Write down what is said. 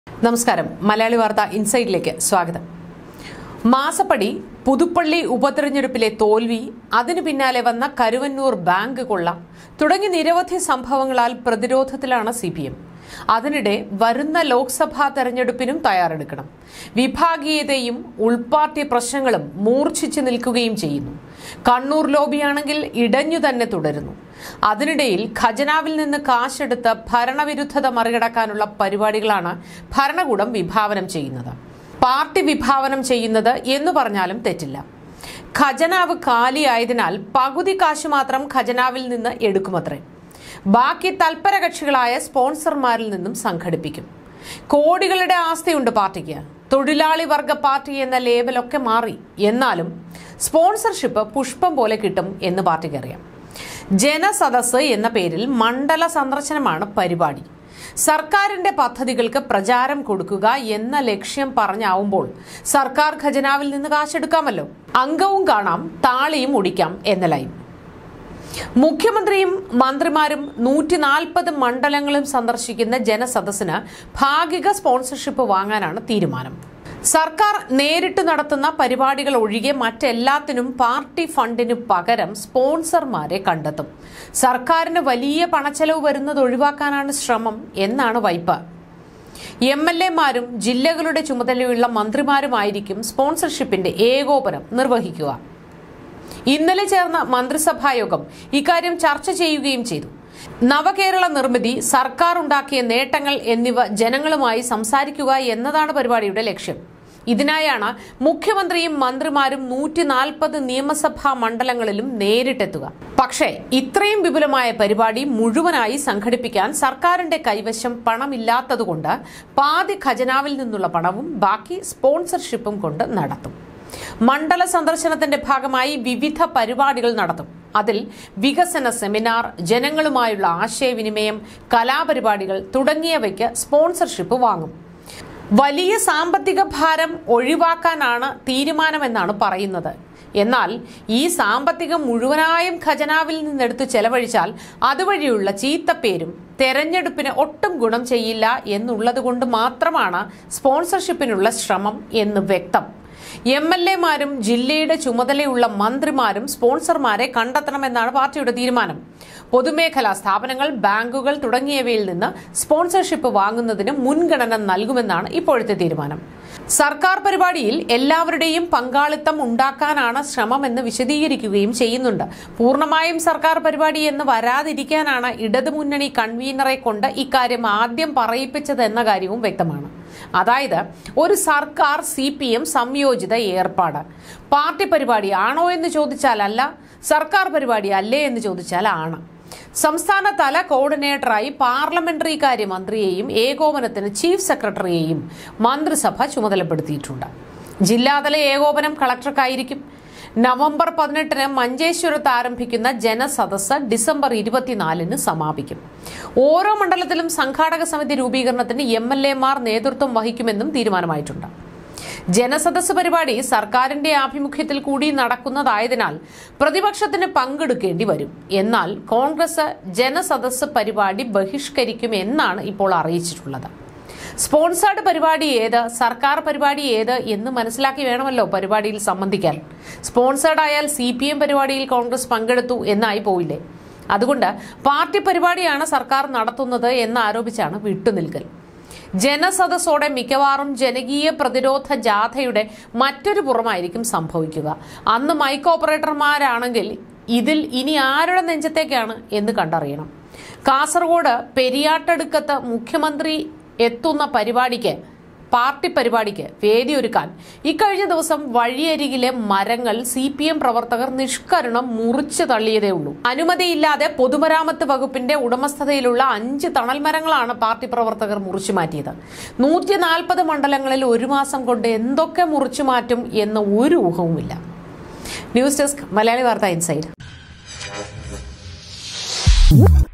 നമസ്കാരം മലയാളി വാർത്ത ഇൻസൈഡിലേക്ക് സ്വാഗതം മാസപ്പടി പുതുപ്പള്ളി ഉപതെരഞ്ഞെടുപ്പിലെ തോൽവി അതിനു പിന്നാലെ വന്ന കരുവന്നൂർ ബാങ്ക് കൊള്ള തുടങ്ങി നിരവധി സംഭവങ്ങളാൽ പ്രതിരോധത്തിലാണ് സി പി എം അതിനിടെ വരുന്ന ലോക്സഭാ തെരഞ്ഞെടുപ്പിനും തയ്യാറെടുക്കണം വിഭാഗീയതയും ഉൾപാർട്ടി പ്രശ്നങ്ങളും മൂർച്ഛിച്ചു നിൽക്കുകയും ചെയ്യുന്നു കണ്ണൂർ ലോബിയാണെങ്കിൽ ഇടഞ്ഞു തന്നെ തുടരുന്നു അതിനിടയിൽ ഖജനാവിൽ നിന്ന് കാശെടുത്ത് ഭരണവിരുദ്ധത മറികടക്കാനുള്ള പരിപാടികളാണ് ഭരണകൂടം വിഭാവനം ചെയ്യുന്നത് പാർട്ടി വിഭാവനം ചെയ്യുന്നത് എന്ന് പറഞ്ഞാലും തെറ്റില്ല ഖജനാവ് കാലിയായതിനാൽ പകുതി കാശ് മാത്രം ഖജനാവിൽ നിന്ന് എടുക്കുമത്രേ ബാക്കി തൽപര കക്ഷികളായ സ്പോൺസർമാരിൽ നിന്നും സംഘടിപ്പിക്കും കോടികളുടെ ആസ്തിയുണ്ട് പാർട്ടിക്ക് തൊഴിലാളി വർഗ പാർട്ടി എന്ന ലേബലൊക്കെ മാറി എന്നാലും സ്പോൺസർഷിപ്പ് പുഷ്പം പോലെ കിട്ടും എന്ന് പാർട്ടിക്ക് അറിയാം ജനസദസ് എന്ന പേരിൽ മണ്ഡല സന്ദർശനമാണ് പരിപാടി സർക്കാരിന്റെ പദ്ധതികൾക്ക് പ്രചാരം കൊടുക്കുക എന്ന ലക്ഷ്യം പറഞ്ഞാവുമ്പോൾ സർക്കാർ ഖജനാവിൽ നിന്ന് കാശെടുക്കാമല്ലോ അംഗവും കാണാം താളിയും ഒടിക്കാം എന്ന ലൈൻ മുഖ്യമന്ത്രിയും മന്ത്രിമാരും നൂറ്റി നാൽപ്പത് മണ്ഡലങ്ങളും സന്ദർശിക്കുന്ന ജനസദസ്സിന് ഭാഗിക സ്പോൺസർഷിപ്പ് വാങ്ങാനാണ് തീരുമാനം സർക്കാർ നേരിട്ട് നടത്തുന്ന പരിപാടികൾ ഒഴികെ മറ്റെല്ലാത്തിനും പാർട്ടി ഫണ്ടിന് പകരം സ്പോൺസർമാരെ കണ്ടെത്തും സർക്കാരിന് വലിയ പണച്ചെലവ് വരുന്നത് ഒഴിവാക്കാനാണ് ശ്രമം എന്നാണ് വൈപ്പ് എം എൽ എമാരും ജില്ലകളുടെ ചുമതലയുള്ള മന്ത്രിമാരുമായിരിക്കും സ്പോൺസർഷിപ്പിന്റെ ഏകോപനം നിർവഹിക്കുക ഇന്നലെ ചേർന്ന മന്ത്രിസഭാ യോഗം ഇക്കാര്യം ചർച്ച ചെയ്യുകയും ചെയ്തു നവകേരള നിർമ്മിതി സർക്കാർ ഉണ്ടാക്കിയ നേട്ടങ്ങൾ എന്നിവ ജനങ്ങളുമായി സംസാരിക്കുക എന്നതാണ് പരിപാടിയുടെ ലക്ഷ്യം ഇതിനായാണ് മുഖ്യമന്ത്രിയും മന്ത്രിമാരും നൂറ്റി നാൽപ്പത് നിയമസഭാ മണ്ഡലങ്ങളിലും നേരിട്ടെത്തുക പക്ഷേ ഇത്രയും വിപുലമായ പരിപാടി മുഴുവനായി സംഘടിപ്പിക്കാൻ സർക്കാരിന്റെ കൈവശം പണമില്ലാത്തതുകൊണ്ട് പാതി ഖജനാവിൽ നിന്നുള്ള പണവും ബാക്കി സ്പോൺസർഷിപ്പും കൊണ്ട് നടത്തും മണ്ഡല സന്ദർശനത്തിന്റെ ഭാഗമായി വിവിധ പരിപാടികൾ നടത്തും അതിൽ വികസന സെമിനാർ ജനങ്ങളുമായുള്ള ആശയവിനിമയം കലാപരിപാടികൾ തുടങ്ങിയവയ്ക്ക് സ്പോൺസർഷിപ്പ് വാങ്ങും വലിയ സാമ്പത്തിക ഭാരം ഒഴിവാക്കാനാണ് തീരുമാനമെന്നാണ് പറയുന്നത് എന്നാൽ ഈ സാമ്പത്തികം മുഴുവനായും ഖജനാവിൽ നിന്നെടുത്ത് ചെലവഴിച്ചാൽ അതുവഴിയുള്ള ചീത്തപ്പേരും തെരഞ്ഞെടുപ്പിന് ഒട്ടും ഗുണം ചെയ്യില്ല എന്നുള്ളത് കൊണ്ട് മാത്രമാണ് സ്പോൺസർഷിപ്പിനുള്ള ശ്രമം എന്ന് വ്യക്തം എം എൽ എമാരും ജില്ലയുടെ ചുമതലയുള്ള മന്ത്രിമാരും സ്പോൺസർമാരെ കണ്ടെത്തണമെന്നാണ് പാർട്ടിയുടെ തീരുമാനം പൊതുമേഖലാ സ്ഥാപനങ്ങൾ ബാങ്കുകൾ തുടങ്ങിയവയിൽ നിന്ന് സ്പോൺസർഷിപ്പ് വാങ്ങുന്നതിന് മുൻഗണന നൽകുമെന്നാണ് ഇപ്പോഴത്തെ തീരുമാനം സർക്കാർ പരിപാടിയിൽ എല്ലാവരുടെയും പങ്കാളിത്തം ഉണ്ടാക്കാനാണ് ശ്രമമെന്ന് വിശദീകരിക്കുകയും ചെയ്യുന്നുണ്ട് പൂർണ്ണമായും സർക്കാർ പരിപാടി എന്ന് വരാതിരിക്കാനാണ് ഇടതുമുന്നണി കൺവീനറെ കൊണ്ട് ഇക്കാര്യം ആദ്യം പറയിപ്പിച്ചത് എന്ന കാര്യവും വ്യക്തമാണ് അതായത് ഒരു സർക്കാർ സി പി എം സംയോജിത ഏർപ്പാട് പാർട്ടി പരിപാടി ആണോ എന്ന് ചോദിച്ചാൽ അല്ല സർക്കാർ പരിപാടി അല്ലേ എന്ന് ചോദിച്ചാൽ ആണ് സംസ്ഥാന തല കോർഡിനേറ്ററായി പാർലമെന്ററി കാര്യ മന്ത്രിയെയും ഏകോപനത്തിന് ചീഫ് സെക്രട്ടറിയെയും മന്ത്രിസഭ ചുമതലപ്പെടുത്തിയിട്ടുണ്ട് ജില്ലാതല ഏകോപനം കളക്ടർക്കായിരിക്കും നവംബർ പതിനെട്ടിന് മഞ്ചേശ്വരത്ത് ആരംഭിക്കുന്ന ജനസദസ്സ് ഡിസംബർ ഇരുപത്തിനാലിന് സമാപിക്കും ഓരോ മണ്ഡലത്തിലും സംഘാടക സമിതി രൂപീകരണത്തിന് എം എൽ എമാർ നേതൃത്വം വഹിക്കുമെന്നും തീരുമാനമായിട്ടുണ്ട് ജനസദസ് പരിപാടി സർക്കാരിന്റെ ആഭിമുഖ്യത്തിൽ കൂടി നടക്കുന്നതായതിനാൽ പ്രതിപക്ഷത്തിന് പങ്കെടുക്കേണ്ടി വരും എന്നാൽ കോൺഗ്രസ് ജനസദസ് പരിപാടി ബഹിഷ്കരിക്കും എന്നാണ് ഇപ്പോൾ അറിയിച്ചിട്ടുള്ളത് സ്പോൺസേർഡ് പരിപാടി ഏത് സർക്കാർ പരിപാടി ഏത് എന്ന് മനസ്സിലാക്കി വേണമല്ലോ പരിപാടിയിൽ സംബന്ധിക്കാൻ സ്പോൺസേർഡ് ആയാൽ സി പി എം പരിപാടിയിൽ കോൺഗ്രസ് പങ്കെടുത്തു എന്നായി പോയില്ലേ അതുകൊണ്ട് പാർട്ടി പരിപാടിയാണ് സർക്കാർ നടത്തുന്നത് എന്ന് ആരോപിച്ചാണ് വിട്ടുനിൽക്കൽ ജനസദസ്സോടെ മിക്കവാറും ജനകീയ പ്രതിരോധ ജാഥയുടെ മറ്റൊരു പുറമായിരിക്കും സംഭവിക്കുക അന്ന് മൈക്ക് ഓപ്പറേറ്റർമാരാണെങ്കിൽ ഇതിൽ ഇനി ആരുടെ നെഞ്ചത്തേക്കാണ് എന്ന് കണ്ടറിയണം കാസർഗോഡ് പെരിയാട്ടടുക്കത്ത് മുഖ്യമന്ത്രി എത്തുന്ന പരിപാടിക്ക് പാർട്ടി പരിപാടിക്ക് വേദിയൊരുക്കാൻ ഇക്കഴിഞ്ഞ ദിവസം വഴിയരികിലെ മരങ്ങൾ സി പി എം പ്രവർത്തകർ നിഷ്കരണം മുറിച്ചു തള്ളിയതേ ഉള്ളൂ അനുമതിയില്ലാതെ പൊതുമരാമത്ത് വകുപ്പിന്റെ ഉടമസ്ഥതയിലുള്ള അഞ്ച് തണൽ മരങ്ങളാണ് പാർട്ടി പ്രവർത്തകർ മുറിച്ചു മാറ്റിയത് നൂറ്റി നാൽപ്പത് മണ്ഡലങ്ങളിൽ ഒരു മാസം കൊണ്ട് എന്തൊക്കെ മുറിച്ചു മാറ്റും എന്ന ഒരു ഊഹവുമില്ല ന്യൂസ് ഡെസ്ക് മലയാളി വാർത്ത ഇൻസൈഡ്